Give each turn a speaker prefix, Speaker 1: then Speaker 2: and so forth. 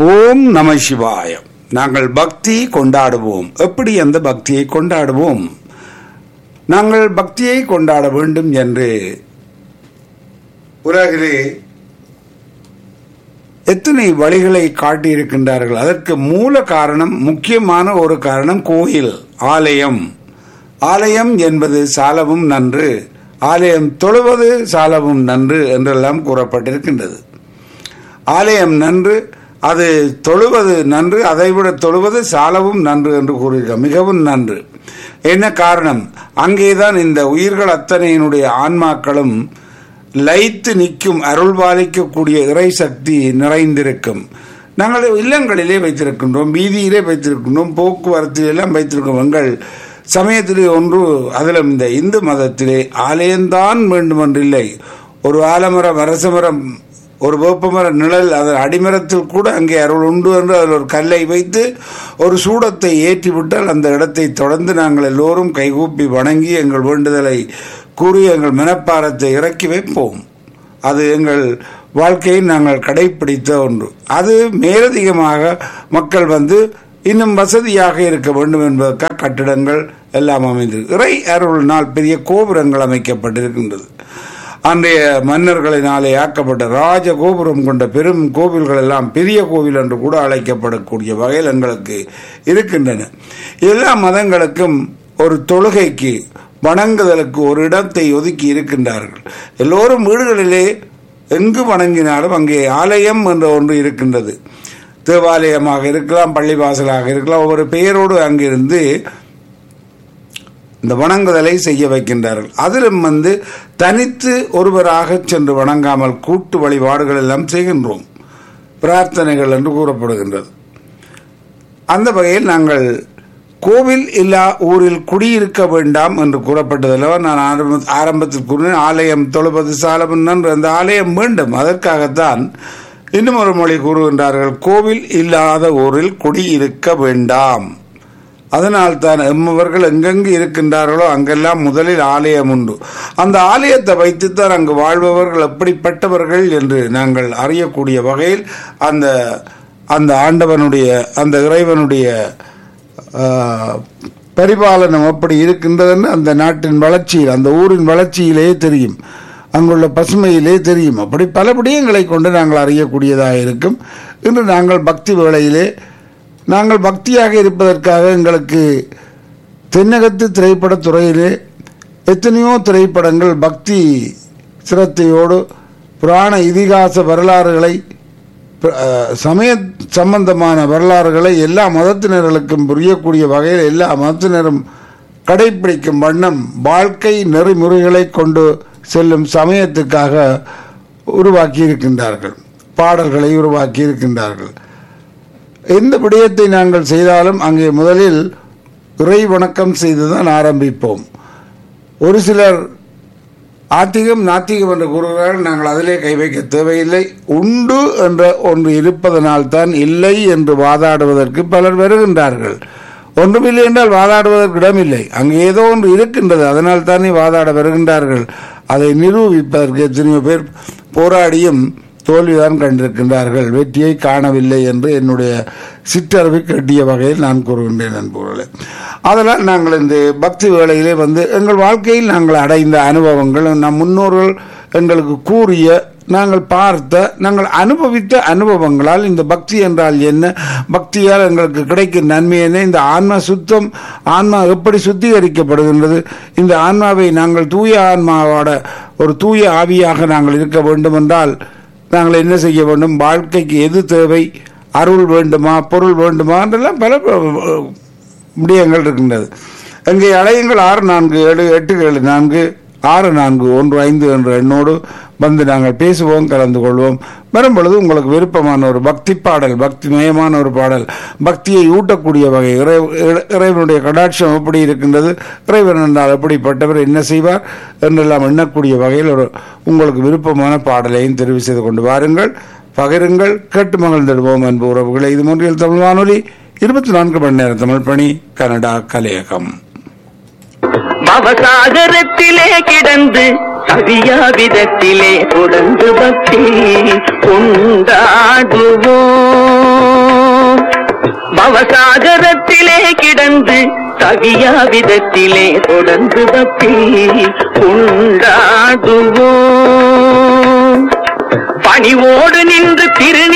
Speaker 1: ஓம் நம சிவாய நாங்கள் பக்தி கொண்டாடுவோம் எப்படி அந்த பக்தியை கொண்டாடுவோம் நாங்கள் பக்தியை கொண்டாட வேண்டும் என்று உலகிலே எத்தனை வழிகளை காட்டியிருக்கின்றார்கள் அதற்கு மூல காரணம் முக்கியமான ஒரு காரணம் கோயில் ஆலயம் ஆலயம் என்பது சாலவும் நன்று ஆலயம் தொழுவது சாலவும் நன்று என்றெல்லாம் கூறப்பட்டிருக்கின்றது ஆலயம் நன்று அது தொழுவது நன்று அதைவிட தொழுவது சாலவும் நன்று என்று கூறுகிறார் மிகவும் நன்று என்ன காரணம் அங்கேதான் இந்த உயிர்கள் அத்தனையினுடைய ஆன்மாக்களும் லைத்து நிற்கும் அருள் பாலிக்கக்கூடிய இறை சக்தி நிறைந்திருக்கும் நாங்கள் இல்லங்களிலே வைத்திருக்கின்றோம் வீதியிலே வைத்திருக்கின்றோம் போக்குவரத்திலே எல்லாம் வைத்திருக்கோம் எங்கள் சமயத்திலே ஒன்று அதிலும் இந்த இந்து மதத்திலே ஆலயம்தான் வேண்டுமென்றில்லை ஒரு ஆலமரம் அரசமரம் ஒரு வேப்பமர நிழல் அதன் அடிமரத்தில் கூட அங்கே அருள் உண்டு என்று அதில் ஒரு கல்லை வைத்து ஒரு சூடத்தை ஏற்றிவிட்டால் அந்த இடத்தை தொடர்ந்து நாங்கள் எல்லோரும் கைகூப்பி வணங்கி எங்கள் வேண்டுதலை கூறி எங்கள் மனப்பாரத்தை இறக்கி வைப்போம் அது எங்கள் வாழ்க்கையில் நாங்கள் கடைபிடித்த ஒன்று அது மேலதிகமாக மக்கள் வந்து இன்னும் வசதியாக இருக்க வேண்டும் என்பதற்காக கட்டிடங்கள் எல்லாம் அமைந்திருக்கு இறை அருள்னால் பெரிய கோபுரங்கள் அமைக்கப்பட்டிருக்கின்றது அன்றைய மன்னர்களினாலே ஆக்கப்பட்ட ராஜ கோபுரம் கொண்ட பெரும் கோவில்கள் எல்லாம் பெரிய கோவில் என்று கூட அழைக்கப்படக்கூடிய வகையில் எங்களுக்கு இருக்கின்றன எல்லா மதங்களுக்கும் ஒரு தொழுகைக்கு வணங்குதலுக்கு ஒரு இடத்தை ஒதுக்கி இருக்கின்றார்கள் எல்லோரும் வீடுகளிலே எங்கு வணங்கினாலும் அங்கே ஆலயம் என்ற ஒன்று இருக்கின்றது தேவாலயமாக இருக்கலாம் பள்ளிவாசலாக இருக்கலாம் ஒவ்வொரு பெயரோடு அங்கிருந்து இந்த வணங்குதலை செய்ய வைக்கின்றார்கள் அதிலும் வந்து தனித்து ஒருவராக சென்று வணங்காமல் கூட்டு வழிபாடுகள் எல்லாம் செய்கின்றோம் பிரார்த்தனைகள் என்று கூறப்படுகின்றது அந்த வகையில் நாங்கள் கோவில் இல்லா ஊரில் குடியிருக்க வேண்டாம் என்று கூறப்பட்டதல்லவா நான் ஆரம்ப ஆரம்பத்தில் கூறினேன் ஆலயம் தொழுவது சாலமன் நன்று அந்த ஆலயம் வேண்டும் அதற்காகத்தான் இன்னும் ஒரு மொழி கூறுகின்றார்கள் கோவில் இல்லாத ஊரில் குடியிருக்க வேண்டாம் அதனால் தான் எம்மவர்கள் எங்கெங்கு இருக்கின்றார்களோ அங்கெல்லாம் முதலில் ஆலயம் உண்டு அந்த ஆலயத்தை வைத்துத்தான் அங்கு வாழ்பவர்கள் எப்படிப்பட்டவர்கள் என்று நாங்கள் அறியக்கூடிய வகையில் அந்த அந்த ஆண்டவனுடைய அந்த இறைவனுடைய பரிபாலனம் எப்படி இருக்கின்றதுன்னு அந்த நாட்டின் வளர்ச்சியில் அந்த ஊரின் வளர்ச்சியிலே தெரியும் அங்குள்ள பசுமையிலே தெரியும் அப்படி பல விடயங்களை கொண்டு நாங்கள் அறியக்கூடியதாக இருக்கும் இன்று நாங்கள் பக்தி வேளையிலே நாங்கள் பக்தியாக இருப்பதற்காக எங்களுக்கு தென்னகத்து திரைப்படத் துறையிலே எத்தனையோ திரைப்படங்கள் பக்தி சிரத்தையோடு புராண இதிகாச வரலாறுகளை சமய சம்பந்தமான வரலாறுகளை எல்லா மதத்தினர்களுக்கும் புரியக்கூடிய வகையில் எல்லா மதத்தினரும் கடைபிடிக்கும் வண்ணம் வாழ்க்கை நெறிமுறைகளை கொண்டு செல்லும் சமயத்துக்காக உருவாக்கி இருக்கின்றார்கள் பாடல்களை உருவாக்கி இருக்கின்றார்கள் எந்த விடயத்தை நாங்கள் செய்தாலும் அங்கே முதலில் இறை வணக்கம் செய்துதான் ஆரம்பிப்போம் ஒரு சிலர் ஆத்திகம் நாத்திகம் என்று கூறுகிறார்கள் நாங்கள் அதிலே கை வைக்க தேவையில்லை உண்டு என்ற ஒன்று இருப்பதனால் தான் இல்லை என்று வாதாடுவதற்கு பலர் வருகின்றார்கள் ஒன்றுமில்லை என்றால் வாதாடுவதற்கு இடமில்லை அங்கே ஏதோ ஒன்று இருக்கின்றது அதனால் தானே வாதாட வருகின்றார்கள் அதை நிரூபிப்பதற்கு எத்தனையோ பேர் போராடியும் தோல்விதான் கண்டிருக்கின்றார்கள் வெற்றியை காணவில்லை என்று என்னுடைய சிற்றறிவை கட்டிய வகையில் நான் கூறுகின்றேன் நண்பர்களே அதனால் நாங்கள் இந்த பக்தி வேளையிலே வந்து எங்கள் வாழ்க்கையில் நாங்கள் அடைந்த அனுபவங்கள் நம் முன்னோர்கள் எங்களுக்கு கூறிய நாங்கள் பார்த்த நாங்கள் அனுபவித்த அனுபவங்களால் இந்த பக்தி என்றால் என்ன பக்தியால் எங்களுக்கு கிடைக்கும் நன்மை என்ன இந்த ஆன்மா சுத்தம் ஆன்மா எப்படி சுத்திகரிக்கப்படுகின்றது இந்த ஆன்மாவை நாங்கள் தூய ஆன்மாவோட ஒரு தூய ஆவியாக நாங்கள் இருக்க வேண்டும் என்றால் நாங்கள் என்ன செய்ய வேண்டும் வாழ்க்கைக்கு எது தேவை அருள் வேண்டுமா பொருள் வேண்டுமா என்றெல்லாம் பல விடயங்கள் இருக்கின்றது அங்கே அலையுங்கள் ஆறு நான்கு ஏழு எட்டு ஏழு நான்கு ஆறு நான்கு ஒன்று ஐந்து என்ற எண்ணோடு வந்து நாங்கள் பேசுவோம் கலந்து கொள்வோம் வரும் பொழுது உங்களுக்கு விருப்பமான ஒரு பக்தி பாடல் பக்தி மயமான ஒரு பாடல் பக்தியை ஊட்டக்கூடிய வகை இறை இறைவனுடைய கடாட்சம் எப்படி இருக்கின்றது இறைவன் என்றால் எப்படிப்பட்டவர் என்ன செய்வார் என்றெல்லாம் எண்ணக்கூடிய வகையில் ஒரு உங்களுக்கு விருப்பமான பாடலையும் தெரிவு செய்து கொண்டு வாருங்கள் பகிருங்கள் கேட்டு மகிழ்ந்திடுவோம் அன்பு உறவுகளை இது மூன்றில் தமிழ் வானொலி இருபத்தி நான்கு மணி நேரம் தமிழ் பணி கனடா கலையகம்
Speaker 2: பவசாகரத்திலே கிடந்து சதியா விதத்திலே தொடர்ந்து பக்தி கொண்டாடுவோம் பவசாகரத்திலே கிடந்து தவியா விதத்திலே தொடர்ந்து பக்தி கொண்டாடுவோம் பணிவோடு நின்று திருநீ